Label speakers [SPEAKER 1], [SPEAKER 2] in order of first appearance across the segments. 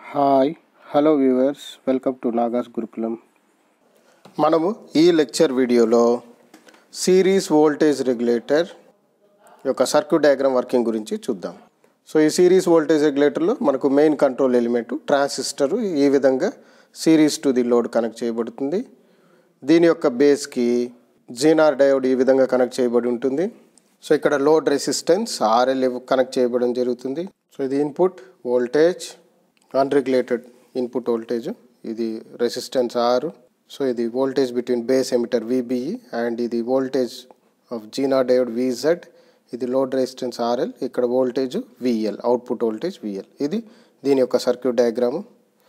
[SPEAKER 1] hi hello viewers welcome to Nagas Gurukulam మనము ఈ lecture వీడియోలో సిరీస్ వోల్టేజ్ రెగ్యులేటర్ యొక్క సర్క్యూట్ డయాగ్రామ్ వర్కింగ్ గురించి చూద్దాం సో ఈ సిరీస్ వోల్టేజ్ రెగ్యులేటర్లో మనకు మెయిన్ కంట్రోల్ ఎలిమెంట్ ట్రాన్సిస్టర్ ఈ విధంగా series to the load connect చేయబడుతుంది దీని యొక్క బేస్కి జీనార్ డయోడ్ ఈ విధంగా కనెక్ట్ చేయబడి ఉంటుంది సో ఇక్కడ లోడ్ రెసిస్టెన్స్ ఆర్ఎల్ కనెక్ట్ చేయబడడం జరుగుతుంది సో ఇది input voltage unregulated input voltage ఇది రెసిస్టెన్స్ ఆర్ సో ఇది voltage between base emitter VBE and ఇది voltage of zener diode VZ ఇది లోడ్ రెసిస్టెన్స్ ఆర్ఎల్ ఇక్కడ voltage VL output voltage VL ఇది దీని యొక్క circuit diagram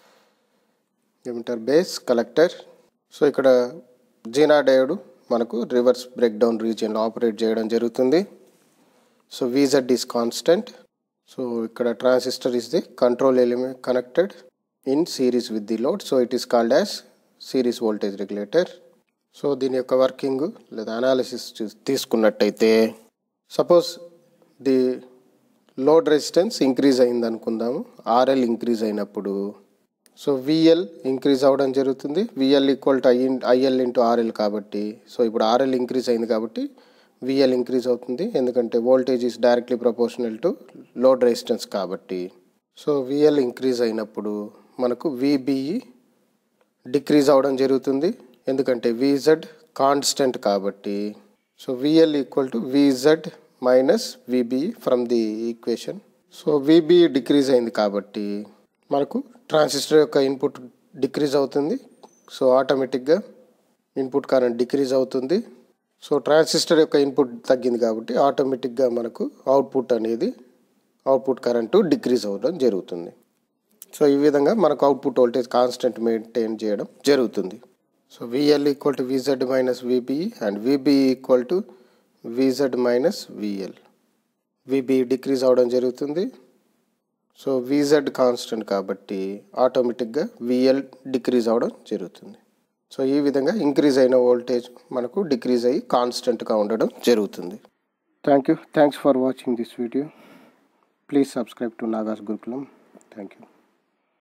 [SPEAKER 1] emitter base collector so ఇక్కడ zener diode మనకు రివర్స్ బ్రేక్ డౌన్ రీజియన్లో ఆపరేట్ చేయడం జరుగుతుంది so VZ is constant so ఇక్కడ transistor is the control element connected in series with the load so it is called as series voltage regulator so దీని యొక్క working లేదా analysis తీసుకున్నట్టయితే suppose the load resistance increase అయింది అనుకుందాము RL increase అయినప్పుడు so VL increase అవ్వడం జరుగుతుంది VL equal to I IL into RL కాబట్టి సో ఇప్పుడు ఆర్ఎల్ ఇంక్రీజ్ అయింది కాబట్టి విఎల్ ఇంక్రీజ్ అవుతుంది ఎందుకంటే voltage is directly proportional to load resistance కాబట్టి సో విఎల్ ఇంక్రీజ్ అయినప్పుడు మనకు విబిఈ డిక్రీజ్ అవ్వడం జరుగుతుంది ఎందుకంటే విజెడ్ కాన్స్టెంట్ కాబట్టి so VL equal to VZ minus VBE from the equation so VBE decrease అయింది కాబట్టి మనకు ట్రాన్సిస్టర్ యొక్క ఇన్పుట్ డిక్రీజ్ అవుతుంది సో ఆటోమేటిక్గా ఇన్పుట్ కరెంట్ డిక్రీజ్ అవుతుంది సో ట్రాన్సిస్టర్ యొక్క ఇన్పుట్ తగ్గింది కాబట్టి ఆటోమేటిక్గా మనకు అవుట్పుట్ అనేది అవుట్పుట్ కరెంటు డిక్రీజ్ అవ్వడం జరుగుతుంది సో ఈ విధంగా మనకు అవుట్పుట్ వోల్టేజ్ కాన్స్టెంట్ మెయింటైన్ చేయడం జరుగుతుంది so VL equal to VZ minus VBE and VBE equal to VZ minus VL VBE decrease అవ్వడం జరుగుతుంది సో విజెడ్ కాన్స్టెంట్ కాబట్టి ఆటోమేటిక్గా విఎల్ డిక్రీజ్ అవ్వడం జరుగుతుంది సో ఈ విధంగా ఇంక్రీజ్ అయిన వోల్టేజ్ మనకు డిక్రీజ్ అయ్యి కాన్స్టెంట్గా ఉండడం జరుగుతుంది thank you thanks for watching this video please subscribe to Nagas Gurukulam thank you